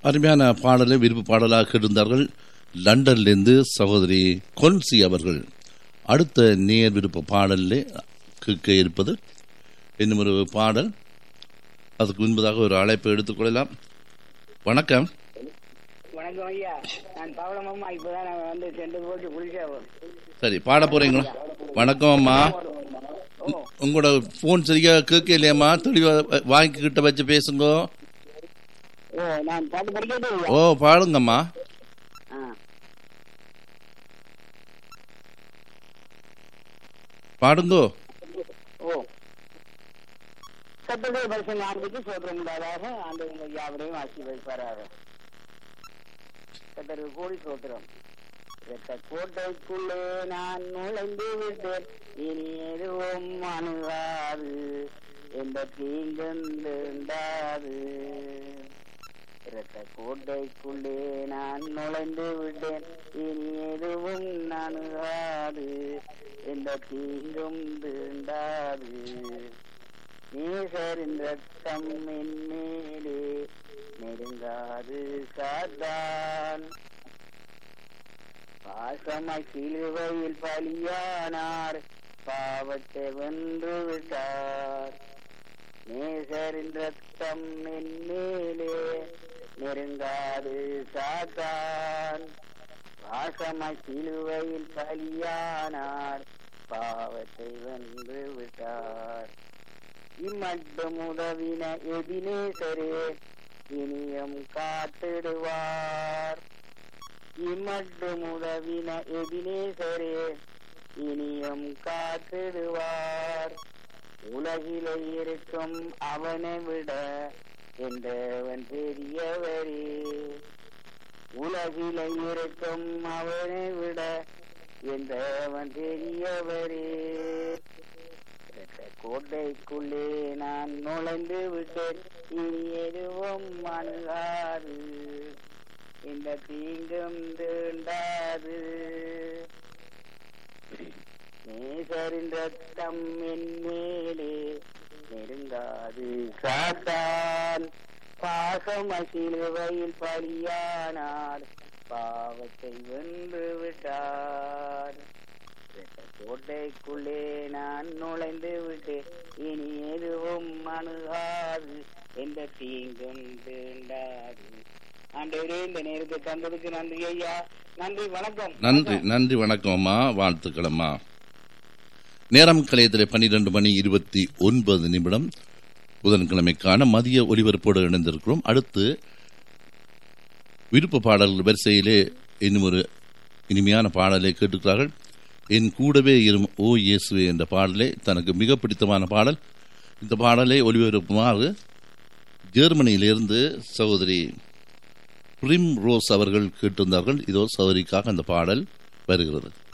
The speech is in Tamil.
அருமையான பாடலை விருப்பு பாடலாக இருந்தார்கள் லண்டன்லேருந்து சகோதரி கொன்சி அவர்கள் அடுத்த நேர் விருப்ப பாடலில் கேட்க இருப்பது இன்னும் ஒரு பாடல் அதுக்கு முன்பதாக ஒரு அழைப்பை எடுத்துக்கொள்ளலாம் வணக்கம் வணக்கம் ஐயா நான் பவளமம்மா இப்பதான் நான் வந்து சென்று போட்டு குளிச்சேன் சரி பாட போறீங்களா வணக்கம் அம்மா ஓ உங்களோட ஃபோன் சரியா கேட்க இல்லையாம்மா தெளிவாக வாங்கிக்கிட்ட வச்சு பேசுங்க ஓ நான் பாட்டு படிக்கட்டு ஓ பாடுங்கம்மா ஆ பாடுங்கோ ஓ சத்தத்தை பரிசு நான்குக்கு சோத்திரம் உண்டாதாக ஆண்டு உங்கள் யாவரையும் ஆசீர்வதிப்பாராக சத்தருக்கு கோடி சோத்திரம் இரத்த கோட்டைக்குள்ளே நான் நுழைந்து விட்டேன் இனி எதுவும் அணுகாது எந்த தீங்கும் தீண்டாது இரத்த கோட்டைக்குள்ளே நான் நுழைந்து விட்டேன் இனி எதுவும் அணுகாது எந்த தீங்கும் தீண்டாது நீசரின் ரத்தம் என் மேலே நெருங்காது சாத்தான் பாசமாய் சிலுவையில் பலியானார் பாவத்தை வென்று விட்டார் நேசரின் ரத்தம் என் மேலே நெருங்காது சாத்தான் பாசமாய் சிலுவையில் பலியானார் பாவத்தை வென்று விட்டார் இம்மட்டும் உதவின எதினேசரே இனியும் காத்திடுவார் இம்மட்டும் உதவின எதினேசரே இனியும் காத்திடுவார் உலகிலே இருக்கும் அவனை விட என்றவன் பெரியவரே உலகிலே இருக்கும் அவனை விட என்றவன் பெரியவரே இரத்த கோட்டைக்குள்ளே நான் நுழைந்து விட்டேன் இனி எதுவும் அணுகாது இந்த தீங்கும் தீண்டாது நேசரின் ரத்தம் என் மேலே நெருங்காது சாத்தான் பாசம் சிலுவையில் பலியானார் பாவத்தை வென்று விட்டார் இரத்த கோட்டைக்குள்ளே நான் நுழைந்து விட்டேன் இனி எதுவும் அணுகாது எந்த தீங்கும் தீண்டாது ஆண்டவரே இந்த நேரத்தை தந்ததுக்கு நன்றி ஐயா நன்றி வணக்கம் நன்றி நன்றி வணக்கம் அம்மா வாழ்த்துக்கள் அம்மா நேரம் கலையத்தில் பன்னிரண்டு மணி இருபத்தி ஒன்பது நிமிடம் புதன்கிழமைக்கான மதிய ஒலிபரப்போடு இணைந்திருக்கிறோம் அடுத்து விருப்ப பாடல்கள் வரிசையிலே இன்னும் ஒரு இனிமையான பாடலை கேட்டுக்கிறார்கள் என் கூடவே இரும் ஓ இயேசுவே என்ற பாடலே தனக்கு மிக பிடித்தமான பாடல் இந்த பாடலை ஒளிபரப்புமாறு ஜெர்மனியிலிருந்து சகோதரி பிரிம் ரோஸ் அவர்கள் கேட்டிருந்தார்கள் இதோ சகோதரிக்காக அந்த பாடல் வருகிறது